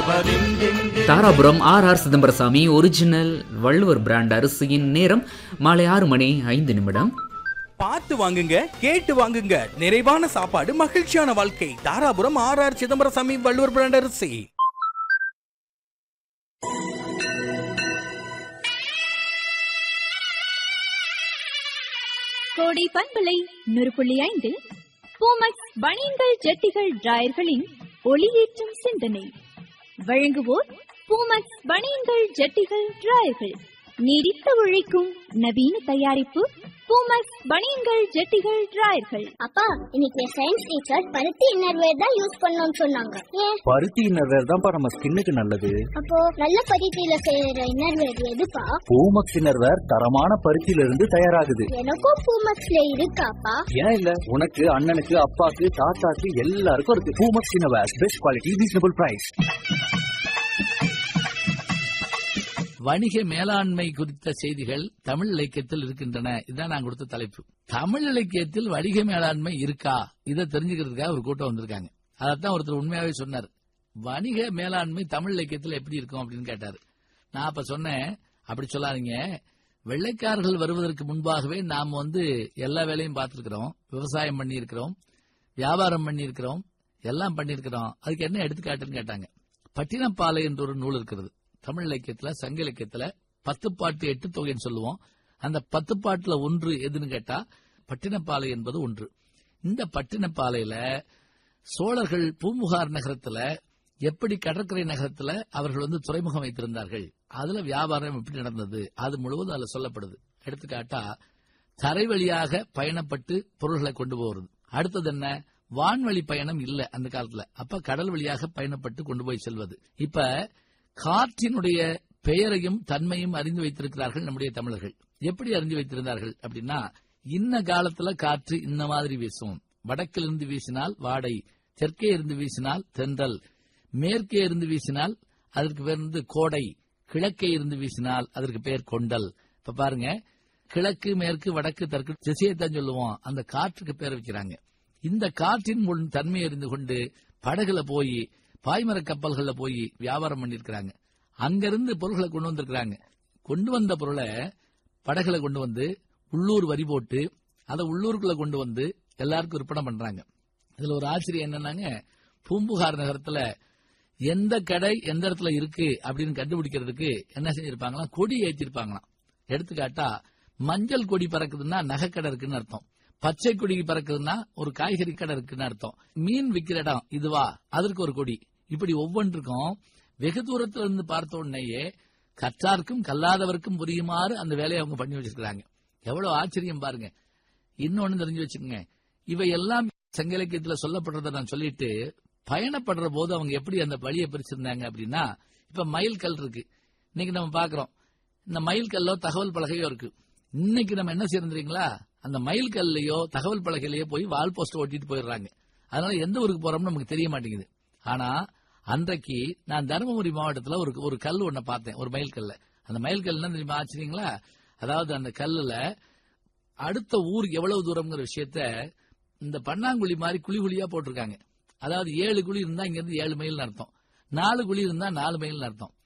Dharapuram R R Chidambarasamy original Valluvar brand அரிசியின் நேரம் மாலை ஆறு மணி ஐந்து நிமிடம் பார்த்து வாங்குங்க கேட்டு வாங்குங்க நிறைவான சாப்பாடு மகிழ்ச்சியான வாழ்க்கை Dharapuram R R Chidambarasamy Valluvar brand அரிசி கோடை பண்பலை நூறு புள்ளி ஐந்து பூமக்ஸ் பனியன்கள் ஜட்டிகள் டிராயர்களின் ஒளியேற்றும் சிந்தனை வழங்குவோர் பூமக்ஸ் பனியன்கள் ஜட்டிகள் டிராயர்கள் நீடித்து உழைக்கும் நவீன தயாரிப்பு பூமக்ஸ் பனியன்கள் ஜட்டிகள் டிராயர்கள் அப்பா இன்னைக்கு சயின்ஸ் டீச்சர் பருத்தி இன்னர்வேர் தான் யூஸ் பண்ணணும்னு சொன்னாங்க ஏன் பருத்தி இன்னர்வேர் தான்ப்பா நம்ம ஸ்கின்னுக்கு நல்லது அப்போ நல்ல பருத்தியில செய்யற இன்னர்வேர் எதுப்பா பூமக்ஸ் இன்னர்வேர் தரமான பருத்தியில இருந்து தயாராகுது எனக்கும் பூமக்ஸ்ல இருக்காப்பா ஏன் இல்ல உனக்கு அண்ணனுக்கு அப்பாக்கு தாத்தாக்கு எல்லாருக்கும் இருக்கு Poomex innerwear best quality reasonable price வணிக மேலாண்மை குறித்த செய்திகள் தமிழ் இலக்கியத்தில் இருக்கின்றன இதுதான் நான் கொடுத்த தலைப்பு தமிழ் இலக்கியத்தில் வணிக மேலாண்மை இருக்கா இதை தெரிஞ்சுக்கிறதுக்காக ஒரு கூட்டம் வந்திருக்காங்க அதைத்தான் ஒருத்தர் உண்மையாவே சொன்னார் வணிக மேலாண்மை தமிழ் இலக்கியத்தில் எப்படி இருக்கும் அப்படின்னு கேட்டாரு நான் அப்ப சொன்னேன் அப்படி சொல்லாதீங்க வெள்ளைக்காரர்கள் வருவதற்கு முன்பாகவே நாம் வந்து எல்லா வேலையும் பார்த்திருக்கிறோம் விவசாயம் பண்ணியிருக்கிறோம் வியாபாரம் பண்ணியிருக்கிறோம் எல்லாம் பண்ணியிருக்கிறோம் அதுக்கு என்ன எடுத்துக்காட்டுன்னு கேட்டாங்க பட்டினப்பாலை என்ற ஒரு நூல் இருக்கிறது தமிழ் இலக்கியத்துல சங்க இலக்கியத்துல பத்து பாட்டு எட்டு தொகைன்னு சொல்லுவோம் அந்த பத்து பாட்டுல ஒன்று எதுன்னு கேட்டா பட்டினப்பாலை என்பது ஒன்று இந்த பட்டினப்பாலையில சோழர்கள் பூமுகார் நகரத்துல எப்படி கடற்கரை நகரத்துல அவர்கள் வந்து துறைமுகம் வைத்திருந்தார்கள் அதுல வியாபாரம் எப்படி நடந்தது அது முழுவதும் அதுல சொல்லப்படுது எடுத்துக்காட்டா தரை வழியாக பயணப்பட்டு பொருள்களை கொண்டு போறது அடுத்தது என்ன வான்வழி பயணம் இல்ல அந்த காலத்துல அப்ப கடல் வழியாக பயணப்பட்டு கொண்டு போய் செல்வது இப்ப காற்றினுடைய பெயரையும் தன்மையும் அறிந்து வைத்திருக்கிறார்கள் நம்முடைய தமிழர்கள் எப்படி அறிந்து வைத்திருந்தார்கள் அப்படின்னா இன்ன காலத்துல காற்று இந்த மாதிரி வீசும் வடக்கிலிருந்து வீசினால் வாடை தெற்கே இருந்து வீசினால் தென்றல் மேற்கே இருந்து வீசினால் அதற்கு பேர் வந்து கோடை கிழக்கே இருந்து வீசினால் அதற்கு பேர் கொண்டல் இப்ப பாருங்க கிழக்கு மேற்கு வடக்கு தெற்கு திசையைத்தான் சொல்லுவோம் அந்த காற்றுக்கு பேர் வைக்கிறாங்க இந்த காற்றின் முன் தன்மை அறிந்து கொண்டு படகுல போய் பாய்மர கப்பல்கள்ல போய் வியாபாரம் பண்ணிருக்கிறாங்க அங்கிருந்து பொருள்களை கொண்டு வந்திருக்கிறாங்க கொண்டு வந்த பொருளை படகுல கொண்டு வந்து உள்ளூர் வரி போட்டு அதை உள்ளூருக்குள்ள கொண்டு வந்து எல்லாருக்கும் விற்பனை பண்றாங்க இதுல ஒரு ஆச்சரியம் என்னன்னாங்க பூம்புகார் நகரத்துல எந்த கடை எந்த இடத்துல இருக்கு அப்படின்னு கண்டுபிடிக்கிறதுக்கு என்ன செஞ்சிருப்பாங்களாம் கொடி ஏற்றிருப்பாங்களாம் எடுத்துக்காட்டா மஞ்சள் கொடி பறக்குதுன்னா நகைக்கடை இருக்குன்னு அர்த்தம் பச்சை கொடி பறக்குதுன்னா ஒரு காய்கறி கடை இருக்குன்னு அர்த்தம் மீன் விக்கிற இடம் இதுவா அதற்கு ஒரு கொடி இப்படி ஒவ்வொன்றுக்கும் வெகு தூரத்துல இருந்து பார்த்த உடனேயே கற்றார்க்கும் கல்லாதவர்க்கும் புரியுமாறு அந்த வேலையை அவங்க பண்ணி வச்சிருக்காங்க எவ்வளவு ஆச்சரியம் பாருங்க இன்னொன்னு தெரிஞ்சு வச்சுக்கோங்க இவை எல்லாம் சங்க இலக்கியத்துல சொல்லப்படுறத நான் சொல்லிட்டு பயணப்படுற போது அவங்க எப்படி அந்த வழியை பிரிச்சிருந்தாங்க அப்படின்னா இப்ப மயில் கல் இருக்கு இன்னைக்கு நம்ம பாக்குறோம் இந்த மயில் கல்லோ தகவல் பலகையோ இருக்கு இன்னைக்கு நம்ம என்ன செய்யறீங்களா அந்த மயில் கல்லையோ தகவல் பலகையிலயோ போய் வால் போஸ்ட் ஓட்டிட்டு போயிடுறாங்க அதனால எந்த ஊருக்கு போறோம்னு நமக்கு தெரிய மாட்டேங்குது ஆனா அன்றைக்கு நான் தருமபுரி மாவட்டத்துல ஒரு ஒரு கல் ஒன்ன பார்த்தேன் ஒரு மயில் கல்ல அந்த மயில் கல் என்ன தெரியுமா ஆச்சரியங்களா அதாவது அந்த கல்லுல அடுத்த ஊர் எவ்வளவு தூரம்ங்கிற விஷயத்த இந்த பன்னாங்குழி மாதிரி குழி குழியா போட்டிருக்காங்க அதாவது ஏழு குழி இருந்தா இங்க இருந்து ஏழு மைல் அர்த்தம் நாலு குழி இருந்தா நாலு மைல் அர்த்தம்